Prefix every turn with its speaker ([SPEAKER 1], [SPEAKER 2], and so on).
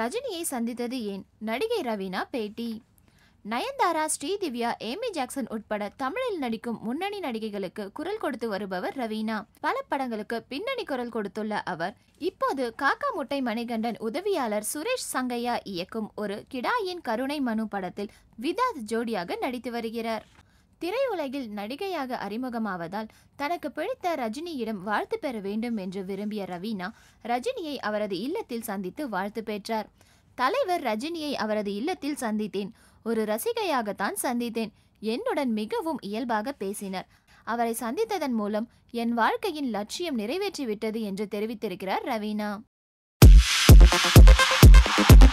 [SPEAKER 1] ரஜினியை சந்தித்தது ஏன் நடிகை ரவீனா பேட்டி நயன்தாரா ஸ்ரீதிவ்யா ஏமி ஜாக்சன் உட்பட தமிழில் நடிக்கும் முன்னணி நடிகைகளுக்கு குரல் கொடுத்து வருபவர் ரவீனா பல படங்களுக்கு பின்னணி குரல் கொடுத்துள்ள அவர் இப்போது காக்கா முட்டை மணிகண்டன் உதவியாளர் சுரேஷ் சங்கையா இயக்கும் ஒரு கிடாயின் கருணை மனு படத்தில் விதாத் ஜோடியாக நடித்து வருகிறார் திரையுலகில் நடிகையாக அறிமுகமாவதால் தனக்கு பிடித்த ரஜினியிடம் வாழ்த்து பெற வேண்டும் என்று விரும்பிய ரவீனா ரஜினியை அவரது இல்லத்தில் சந்தித்து வாழ்த்து பெற்றார் தலைவர் ரஜினியை அவரது இல்லத்தில் சந்தித்தேன் ஒரு ரசிகையாகத்தான் சந்தித்தேன் என்னுடன் மிகவும் இயல்பாக பேசினர் அவரை சந்தித்ததன் மூலம் என் வாழ்க்கையின் லட்சியம் நிறைவேற்றிவிட்டது என்று தெரிவித்திருக்கிறார் ரவீனா